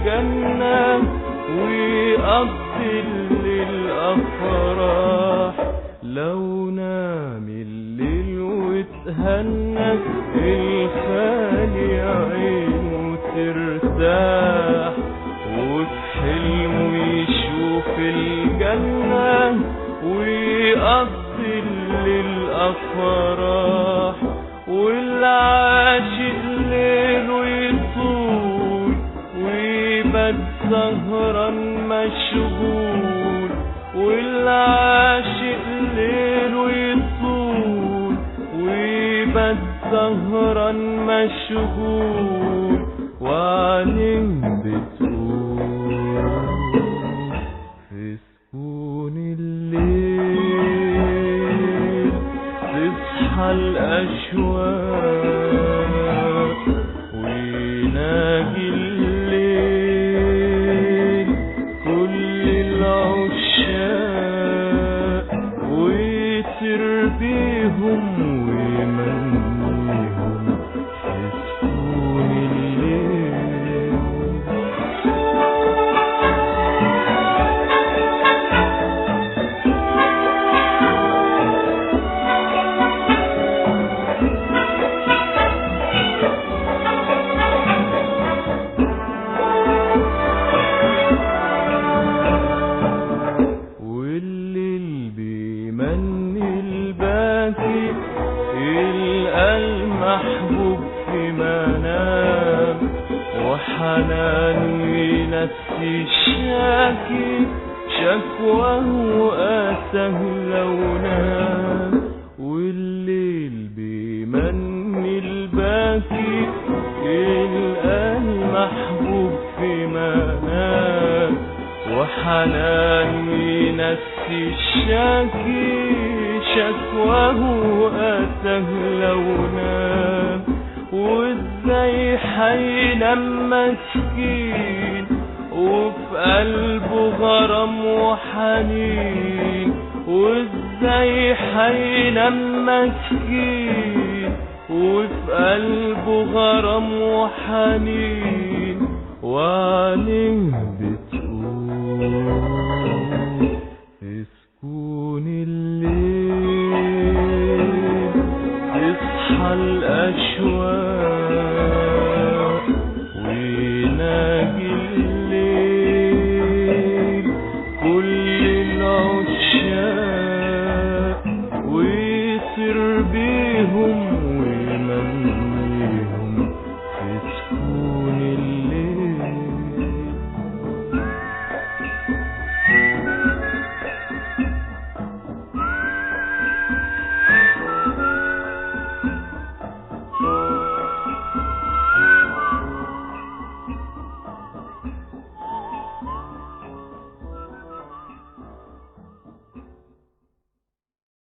الجنة ويقضي الافراح لو نام الليل واتهنى الخالي عينه ترتاح وفي حلمه يشوف الجنة ويقضي الافراح والعاشق ليله يطول ويبات سهران مشغول والعاشق ليله يطول ويبات سهران مشغول وعليه بتقول في سكون الليل تصحى الأشواق ويناجي الليل كل العشاق ويسر بيهم ويمنيهم في سكون الليل والليل بيمني الباكي يلقى المحبوب في منام وحنان ينسي الشاكي شكواه وآسه لو نام والليل بيمني الباكي يلقى المحبوب في منام وحنان ينسي الشاكي شكواه وآته لو نام وازاي حينام مسكين وفي قلبه غرام وحنين وازاي حينام مسكين وفي قلبه غرام وحنين وعليه